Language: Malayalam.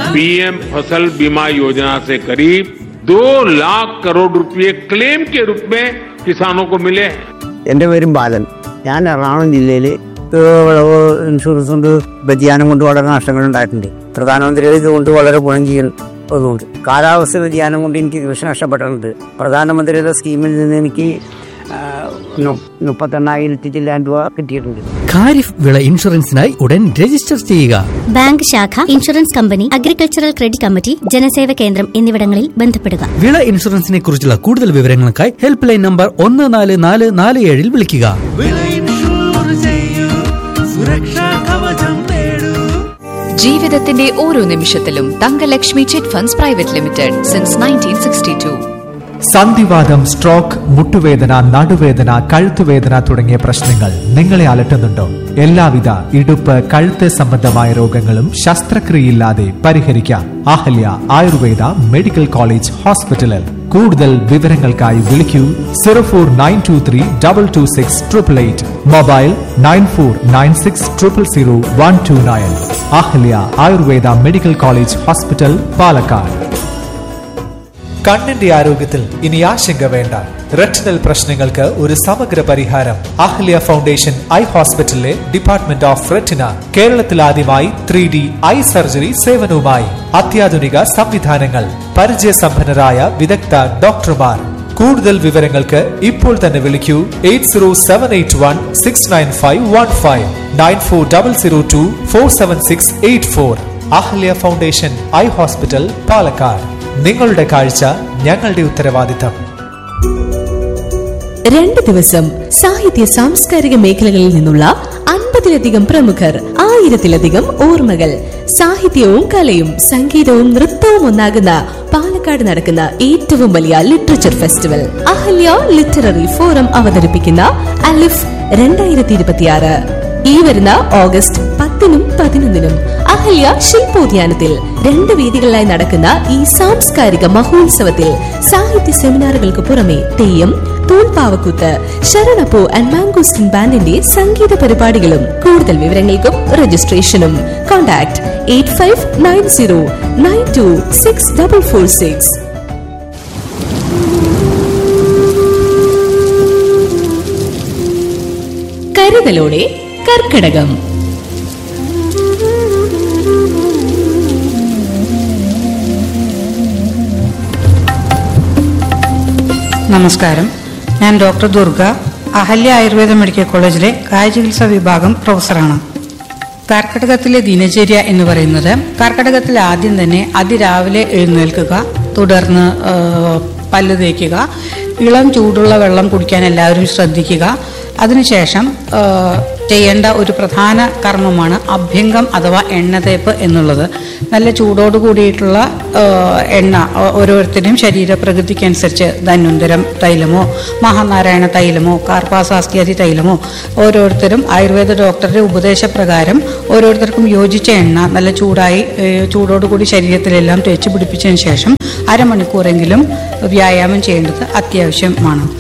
पीएम फसल बीमा योजना से करीब दो लाख करोड़ रुपए क्लेम के रूप में किसानों को मिले हैं എൻ്റെ പേരും ബാലൻ ഞാൻ എറണാകുളം ജില്ലയിൽ വിളവ് ഇൻഷുറൻസ് കൊണ്ട് വ്യതിയാനം കൊണ്ട് വളരെ നഷ്ടങ്ങൾ ഉണ്ടായിട്ടുണ്ട് പ്രധാനമന്ത്രിയുടെ ഇതുകൊണ്ട് വളരെ ഗുണം ചെയ്യുന്നതുകൊണ്ട് കാലാവസ്ഥ വ്യതിയാനം കൊണ്ട് എനിക്ക് കൃഷി നഷ്ടപ്പെട്ടിട്ടുണ്ട് പ്രധാനമന്ത്രിയുടെ സ്കീമിൽ നിന്ന് എനിക്ക് ആ, നു- മുപ്പത്തെണ്ണായിരത്തി ചില്ലാൻ രൂപ കിട്ടിയിട്ടുണ്ട് ഖാരിഫ് വിള ഇൻഷുറൻസിനായി ഉടൻ രജിസ്റ്റർ ചെയ്യുക ബാങ്ക് ശാഖ insurance company agricultural credit committee Janaseva Kendram എന്നിവിടങ്ങളിൽ ബന്ധപ്പെടുക വിള ഇൻഷുറൻസിനെ കുറിച്ചുള്ള കൂടുതൽ വിവരങ്ങൾക്കായി ഹെൽപ്പ് ലൈൻ നമ്പർ ഒന്ന് നാല് നാല് നാല് ഏഴിൽ വിളിക്കുക ജീവിതത്തിന്റെ ഓരോ നിമിഷത്തിലും Thangalakshmi chit funds private limited since nineteen sixty two സന്ധിവാദം സ്ട്രോക്ക് മുട്ടുവേദന നടുവേദന കഴുത്തുവേദന തുടങ്ങിയ പ്രശ്നങ്ങൾ നിങ്ങളെ അലട്ടുന്നുണ്ടോ എല്ലാവിധ ഇടുപ്പ് കഴുത്ത് സംബന്ധമായ രോഗങ്ങളും ശസ്ത്രക്രിയയില്ലാതെ പരിഹരിക്കാം അഹല്യ ആയുർവേദ മെഡിക്കൽ കോളേജ് ഹോസ്പിറ്റലിൽ കൂടുതൽ വിവരങ്ങൾക്കായി വിളിക്കൂ zero four nine two three double two six triple eight mobile nine four nine six triple zero one two nine Ahalya Ayurveda medical college hospital Palakkad കണ്ണിന്റെ ആരോഗ്യത്തിൽ ഇനി ആശങ്ക വേണ്ട റെറ്റിനൽ പ്രശ്നങ്ങൾക്ക് ഒരു സമഗ്ര പരിഹാരം അഹ്ല്യ ഫൗണ്ടേഷൻ ഐ ഹോസ്പിറ്റലിലെ ഡിപ്പാർട്ട്മെന്റ് ഓഫ് റെറ്റിന കേരളത്തിൽ ആദ്യമായി ത്രീ ഡി ഐ സർജറി സേവനവുമായി അത്യാധുനിക സംവിധാനങ്ങൾ പരിചയസമ്പന്നരായ വിദഗ്ധ ഡോക്ടർമാർ കൂടുതൽ വിവരങ്ങൾക്ക് ഇപ്പോൾ തന്നെ വിളിക്കൂ eight zero seven eight one six nine five one five nine four double zero two four seven six eight four Ahalya foundation eye hospital Palakkad നിങ്ങളുടെ കാഴ്ച ഞങ്ങളുടെ ഉത്തരവാദിത്തം രണ്ട് ദിവസം സാഹിത്യ സാംസ്കാരിക മേഖലകളിൽ നിന്നുള്ള അൻപതിലധികം പ്രമുഖർ ആയിരത്തിലധികം ഓർമ്മകൾ സാഹിത്യവും കലയും സംഗീതവും നൃത്തവും ഒന്നാകുന്ന പാലക്കാട് നടക്കുന്ന ഏറ്റവും വലിയ literature festival Ahalya literary forum അവതരിപ്പിക്കുന്ന അലിഫ് രണ്ടായിരത്തി ഇരുപത്തിയാറ് ഈ വരുന്ന ഓഗസ്റ്റ് പത്തിനും പതിനൊന്നിനും അഹല്യ ശില്പോദ്യാനത്തിൽ രണ്ട് വേദികളിലായി നടക്കുന്ന ഈ സാംസ്കാരിക മഹോത്സവത്തിൽ സാഹിത്യ സെമിനാറുകൾക്ക് പുറമെ തെയ്യം തൂൺപാവക്കൂത്ത് ശരണപ്പൂ ആൻഡ് മാംഗോസ്റ്റിൻ ബാൻഡിന്റെ സംഗീത പരിപാടികളും കൂടുതൽ വിവരങ്ങൾക്കും രജിസ്ട്രേഷനും contact eight five nine zero nine two six double four six കരുതലോടെ കർക്കിടകം നമസ്കാരം ഞാൻ ഡോക്ടർ ദുർഗ അഹല്യ ആയുർവേദ മെഡിക്കൽ കോളേജിലെ കായചികിത്സാ വിഭാഗം പ്രൊഫസറാണ് കർക്കിടകത്തിലെ ദിനചര്യ എന്ന് പറയുന്നത് കർക്കിടകത്തിൽ ആദ്യം തന്നെ അതിരാവിലെ എഴുന്നേൽക്കുക തുടർന്ന് ആ, പല്ല് തേക്കുക ഇളം ചൂടുള്ള വെള്ളം കുടിക്കാൻ എല്ലാവരും ശ്രദ്ധിക്കുക അതിനുശേഷം ആ, ചെയ്യേണ്ട ഒരു പ്രധാന കർമ്മമാണ് അഭ്യംഗം അഥവാ എണ്ണതേപ്പ് എന്നുള്ളത് നല്ല ചൂടോട് കൂടിയിട്ടുള്ള ആ, എണ്ണ ഓ- ഓരോരുത്തരും ശരീരപ്രകൃതിക്ക് അനുസരിച്ച് ധന്വന്തരം തൈലമോ മഹാനാരായണ തൈലമോ കാർപ്പാസാസ്കിയാദി തൈലമോ ഓരോരുത്തരും ആയുർവേദ ഡോക്ടറുടെ ഉപദേശപ്രകാരം ഓരോരുത്തർക്കും യോജിച്ച എണ്ണ നല്ല ചൂടായി ഏ, ചൂടോടുകൂടി ശരീരത്തിലെല്ലാം തേച്ച് പിടിപ്പിച്ചതിന് ശേഷം അരമണിക്കൂറെങ്കിലും വ്യായാമം ചെയ്യേണ്ടത് അത്യാവശ്യമാണ്